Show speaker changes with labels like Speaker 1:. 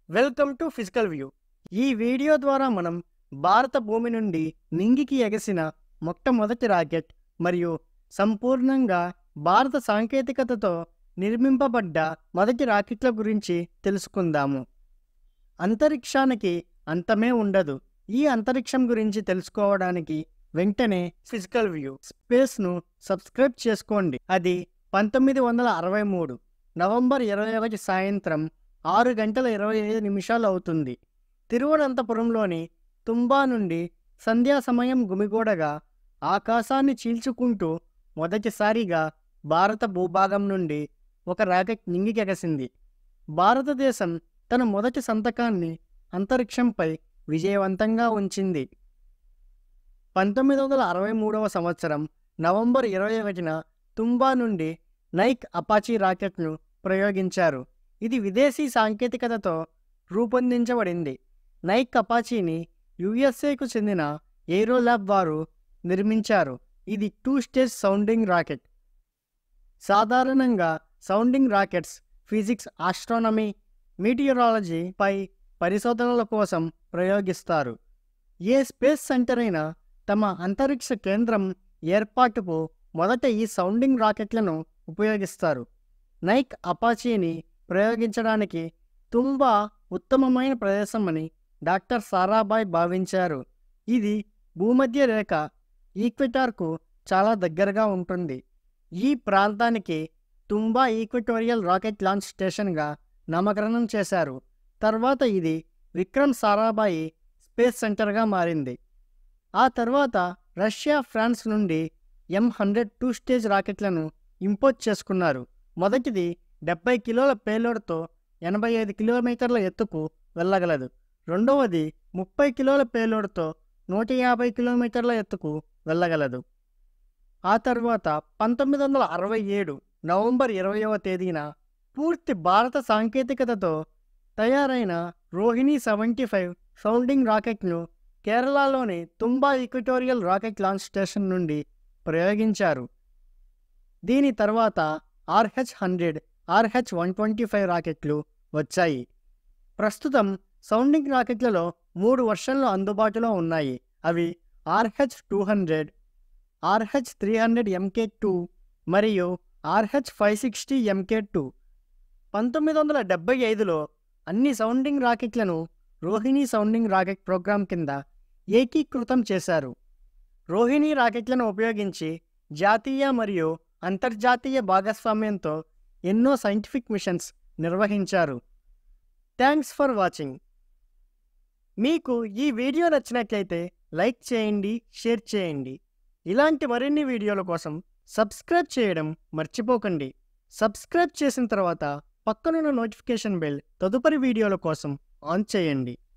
Speaker 1: welcome to physical view ఈ video ద్వారా మనం భారత భూమి నుండి నింగికి ఎగసిన మొట్టమొదటి రాకెట్ మరియు సంపూర్ణంగా భారత సాంకేతికతతో నిర్మింపబడ్డ మొదటి రాకెట్ల గురించి తెలుసుకుందాము అంతరిక్షానికి అంతమే ఉండదు ఈ అంతరిక్షం గురించి తెలుసుకోవడానికి వెంటనే ఫిజికల్ వ్యూ స్పేస్ను సబ్స్క్రైబ్ చేసుకోండి అది పంతొమ్మిది వందల అరవై మూడు నవంబర్ ఇరవై ఒకటి సాయంత్రం ఆరు గంటల ఇరవై ఐదు నిమిషాలు అవుతుంది తిరువనంతపురంలోని తుంబా నుండి సంధ్యా సమయం గుమిగూడగా ఆకాశాన్ని చీల్చుకుంటూ మొదటిసారిగా భారత భూభాగం నుండి ఒక రాకెట్ నింగికెగసింది భారతదేశం తన మొదటి సంతకాన్ని అంతరిక్షంపై విజయవంతంగా ఉంచింది పంతొమ్మిది వందల అరవై మూడవ సంవత్సరం నవంబర్ ఇరవై ఒకటిన తుంబా నుండి నైక్ అపాచీ రాకెట్ను ప్రయోగించారు ఇది విదేశీ సాంకేతికతతో రూపొందించబడింది నైక్ అపాచీని యుఎస్ఏకు చెందిన ఏరోల్యాబ్ వారు నిర్మించారు ఇది టూ స్టేజ్ సౌండింగ్ రాకెట్ సాధారణంగా sounding rockets physics astronomy meteorology పై పరిశోధనల కోసం ప్రయోగిస్తారు ఏ స్పేస్ సెంటర్ అయినా తమ అంతరిక్ష కేంద్రం ఏర్పాటుకు మొదట ఈ సౌండింగ్ రాకెట్లను ఉపయోగిస్తారు నైక్ అపాచీని ప్రయోగించడానికి తుంబా ఉత్తమమైన ప్రదేశమని డాక్టర్ సారాభాయ్ భావించారు ఇది భూమధ్య రేఖ ఈక్వెటార్కు చాలా దగ్గరగా ఉంటుంది ఈ ప్రాంతానికి తుంబా ఈక్వెటోరియల్ రాకెట్ లాంచ్ స్టేషన్గా నామకరణం చేశారు తర్వాత ఇది విక్రమ్ సారాభాయి స్పేస్ సెంటర్గా మారింది ఆ తర్వాత రష్యా ఫ్రాన్స్ నుండి ఎం హండ్రెడ్ టూ స్టేజ్ రాకెట్లను ఇంపోర్ట్ చేసుకున్నారు మొదటిది డెబ్బై కిలోల పేలోడ్తో ఎనభై ఐదు కిలోమీటర్ల ఎత్తుకు వెళ్ళగలదు రెండవది ముప్పై కిలోల పేలోడ్తో నూట యాభై కిలోమీటర్ల ఎత్తుకు వెళ్ళగలదు ఆ తర్వాత పంతొమ్మిది వందల అరవై ఏడు నవంబర్ ఇరవయవ తేదీన పూర్తి భారత సాంకేతికతతో తయారైన రోహిణి సెవెంటీ ఫైవ్ సౌండింగ్ రాకెట్ను కేరళలోని Thumba equatorial rocket launch station నుండి ప్రయోగించారు దీని తర్వాత RH hundred RH one twenty five రాకెట్లు వచ్చాయి ప్రస్తుతం సౌండింగ్ రాకెట్లలో మూడు వర్షన్లు అందుబాటులో ఉన్నాయి అవి RH two hundred RH three hundred MK two మరియు RH five sixty MK two పంతొమ్మిది వందల డెబ్బై ఐదులో అన్ని సౌండింగ్ రాకెట్లను రోహిణి సౌండింగ్ రాకెట్ ప్రోగ్రాం కింద ఏకీకృతం చేశారు రోహిణి రాకెట్లను ఉపయోగించి జాతీయ మరియు అంతర్జాతీయ భాగస్వామ్యంతో ఎన్నో సైంటిఫిక్ మిషన్స్ నిర్వహించారు థ్యాంక్స్ ఫర్ వాచింగ్ మీకు ఈ వీడియో నచ్చినట్లయితే లైక్ చేయండి షేర్ చేయండి ఇలాంటి మరిన్ని వీడియోల కోసం సబ్స్క్రైబ్ చేయడం మర్చిపోకండి సబ్స్క్రైబ్ చేసిన తర్వాత పక్కనున్న నోటిఫికేషన్ బెల్ తదుపరి వీడియోల కోసం ఆన్ చేయండి